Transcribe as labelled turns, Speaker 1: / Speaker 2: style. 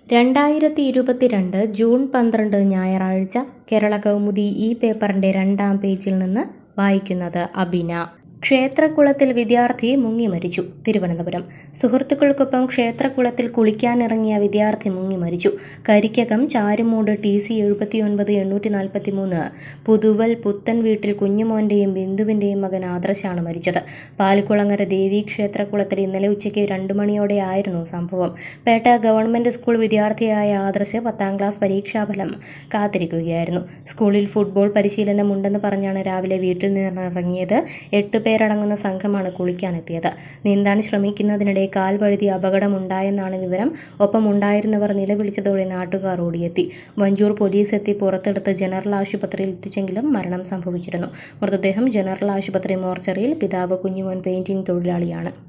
Speaker 1: രണ്ടായിരത്തി ഇരുപത്തിരണ്ട് ജൂൺ പന്ത്രണ്ട് ഞായറാഴ്ച കേരള കൗമുദി ഈ പേപ്പറിന്റെ രണ്ടാം പേജിൽ നിന്ന് വായിക്കുന്നത് അബിന ക്ഷേത്രക്കുളത്തിൽ വിദ്യാർത്ഥി മുങ്ങി മരിച്ചു തിരുവനന്തപുരം സുഹൃത്തുക്കൾക്കൊപ്പം ക്ഷേത്രക്കുളത്തിൽ കുളിക്കാനിറങ്ങിയ വിദ്യാർത്ഥി മുങ്ങി മരിച്ചു കരിക്കകം ചാരുമൂട് ടി സി എഴുപത്തിയൊൻപത് എണ്ണൂറ്റി നാൽപ്പത്തി മൂന്ന് പുതുവൽ പുത്തൻ വീട്ടിൽ കുഞ്ഞുമോന്റെയും ബിന്ദുവിന്റെയും മകൻ ആദർശാണ് മരിച്ചത് പാൽക്കുളങ്ങര ദേവി ക്ഷേത്രക്കുളത്തിൽ ഇന്നലെ ഉച്ചയ്ക്ക് രണ്ടു മണിയോടെയായിരുന്നു സംഭവം പേട്ട ഗവൺമെന്റ് സ്കൂൾ വിദ്യാർത്ഥിയായ ആദർശ് പത്താം ക്ലാസ് പരീക്ഷാഫലം കാത്തിരിക്കുകയായിരുന്നു സ്കൂളിൽ ഫുട്ബോൾ പരിശീലനമുണ്ടെന്ന് പറഞ്ഞാണ് രാവിലെ വീട്ടിൽ നിന്നിറങ്ങിയത് എട്ട് പേരടങ്ങുന്ന സംഘമാണ് കുളിക്കാനെത്തിയത് നീന്താൻ ശ്രമിക്കുന്നതിനിടെ കാൽ വഴുതി അപകടമുണ്ടായെന്നാണ് വിവരം ഒപ്പം ഉണ്ടായിരുന്നവർ നിലവിളിച്ചതോടെ നാട്ടുകാർ ഓടിയെത്തി വഞ്ചൂർ പോലീസ് എത്തി പുറത്തെടുത്ത് ജനറൽ ആശുപത്രിയിൽ എത്തിച്ചെങ്കിലും മരണം സംഭവിച്ചിരുന്നു മൃതദേഹം ജനറൽ ആശുപത്രി മോർച്ചറിയിൽ പിതാവ് കുഞ്ഞുമോൻ പെയിന്റിംഗ് തൊഴിലാളിയാണ്